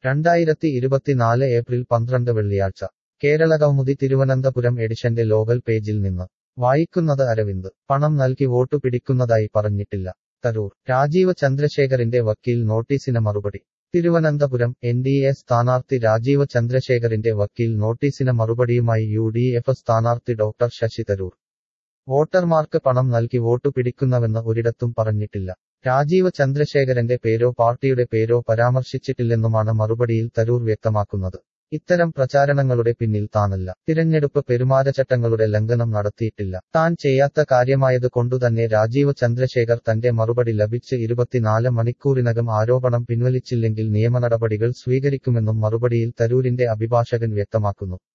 രണ്ടായിരത്തി ഇരുപത്തിനാല് ഏപ്രിൽ പന്ത്രണ്ട് വെള്ളിയാഴ്ച കേരളകൗമുദി തിരുവനന്തപുരം എഡിഷന്റെ ലോകൽ പേജിൽ നിന്ന് വായിക്കുന്നത് അരവിന്ദ് പണം നൽകി വോട്ടു പിടിക്കുന്നതായി പറഞ്ഞിട്ടില്ല തരൂർ രാജീവ് ചന്ദ്രശേഖറിന്റെ വക്കീൽ നോട്ടീസിന് മറുപടി തിരുവനന്തപുരം എൻ ഡി എ സ്ഥാനാർത്ഥി രാജീവ് ചന്ദ്രശേഖറിന്റെ വക്കീൽ നോട്ടീസിന് മറുപടിയുമായി യു ഡി എഫ് സ്ഥാനാർത്ഥി ഡോക്ടർ ശശി തരൂർ വോട്ടർമാർക്ക് പണം നൽകി വോട്ടു പിടിക്കുന്നുവെന്ന് ഒരിടത്തും പറഞ്ഞിട്ടില്ല രാജീവ് ചന്ദ്രശേഖരന്റെ പേരോ പാർട്ടിയുടെ പേരോ പരാമർശിച്ചിട്ടില്ലെന്നുമാണ് മറുപടിയിൽ തരൂർ വ്യക്തമാക്കുന്നത് ഇത്തരം പ്രചാരണങ്ങളുടെ പിന്നിൽ താനല്ല തിരഞ്ഞെടുപ്പ് പെരുമാറ്റച്ചട്ടങ്ങളുടെ ലംഘനം നടത്തിയിട്ടില്ല താൻ ചെയ്യാത്ത കാര്യമായത് കൊണ്ടുതന്നെ രാജീവ് ചന്ദ്രശേഖർ തന്റെ മറുപടി ലഭിച്ച് ഇരുപത്തിനാല് മണിക്കൂറിനകം ആരോപണം പിൻവലിച്ചില്ലെങ്കിൽ നിയമനടപടികൾ സ്വീകരിക്കുമെന്നും മറുപടിയിൽ തരൂരിന്റെ അഭിഭാഷകൻ വ്യക്തമാക്കുന്നു